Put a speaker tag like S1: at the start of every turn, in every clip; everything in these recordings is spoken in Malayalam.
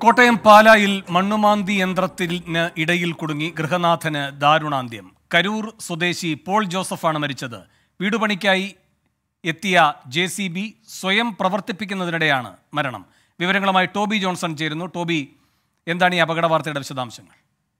S1: കോട്ടയം പാലായിൽ മണ്ണുമാന്തി യന്ത്രത്തിന് ഇടയിൽ കുടുങ്ങി ഗൃഹനാഥന് ദാരുണാന്ത്യം കരൂർ സ്വദേശി പോൾ ജോസഫാണ് മരിച്ചത് വീട് പണിക്കായി എത്തിയ ജെ സി ബി സ്വയം പ്രവർത്തിപ്പിക്കുന്നതിനിടെയാണ് മരണം വിവരങ്ങളുമായി ടോബി ജോൺസൺ ചേരുന്നു ടോബി എന്താണ് ഈ അപകട വാർത്തയുടെ വിശദാംശങ്ങൾ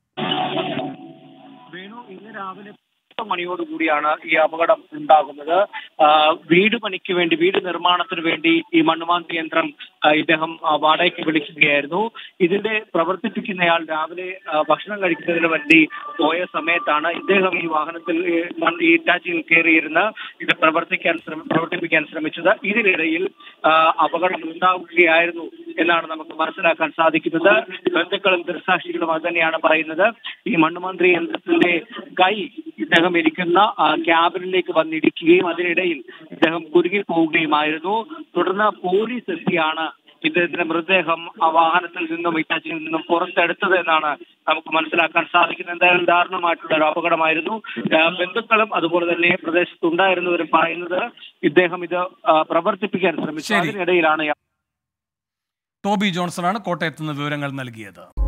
S2: വേണു ഇന്ന് രാവിലെ പത്ത് മണിയോടുകൂടിയാണ് ഈ അപകടം ഉണ്ടാകുന്നത് ആ, വീട് പണിക്ക് വേണ്ടി വീട് നിർമ്മാണത്തിന് വേണ്ടി ഈ മണ്ണുമാന്തി യന്ത്രം ആ, ഇദ്ദേഹം ആ, വാടകയ്ക്ക് വിളിക്കുകയായിരുന്നു ഇതിന്റെ പ്രവർത്തിപ്പിക്കുന്നയാൾ രാവിലെ ആ, ഭക്ഷണം കഴിക്കുന്നതിന് വേണ്ടി പോയ സമയത്താണ് ഇദ്ദേഹം ഈ വാഹനത്തിൽ ഈ മൺ- ഈ ടാച്ചിയിൽ കയറിയിരുന്ന് ഇത് പ്രവർത്തിക്കാൻ ശ്രമ പ്രവർത്തിപ്പിക്കാൻ ശ്രമിച്ചത് ഇതിനിടയിൽ ആ, അപകടം ഉണ്ടാവുകയായിരുന്നു എന്നാണ് നമുക്ക് മനസ്സിലാക്കാൻ സാധിക്കുന്നത് ബന്ധുക്കളും ദൃക്സാക്ഷികളും അത് തന്നെയാണ് പറയുന്നത് ഈ മണ്ണുമന്ത്രി യന്ത്രത്തിന്റെ കൈ ഇദ്ദേഹം ഇരിക്കുന്ന ആ, ക്യാബിനിലേക്ക് വന്നിടിക്കുകയും അതിനിടയിൽ ഇദ്ദേഹം കുരുങ്ങി പോവുകയുമായിരുന്നു തുടർന്ന് പോലീസ് എത്തിയാണ് ഇദ്ദേഹത്തിന്റെ മൃതദേഹം ആ വാഹനത്തിൽ നിന്നും ഇറ്റാച്ചിയിൽ നിന്നും പുറത്തെടുത്തത് എന്നാണ് നമുക്ക് മനസ്സിലാക്കാൻ സാധിക്കുന്നത് എന്തായാലും ദാരുണമായിട്ടുള്ള ഒരു അപകടമായിരുന്നു ആ, ബന്ധുക്കളും അതുപോലെ തന്നെ പ്രദേശത്തുണ്ടായിരുന്നവരും പറയുന്നത് ഇദ്ദേഹം ഇത് ആ, പ്രവർത്തിപ്പിക്കാൻ ശ്രമിച്ചു
S1: ശരി.
S2: അതിനിടയിലാണ് ഈ
S1: ടോബി ജോൺസണാണ് കോട്ടയത്ത് നിന്ന് വിവരങ്ങൾ നൽകിയത്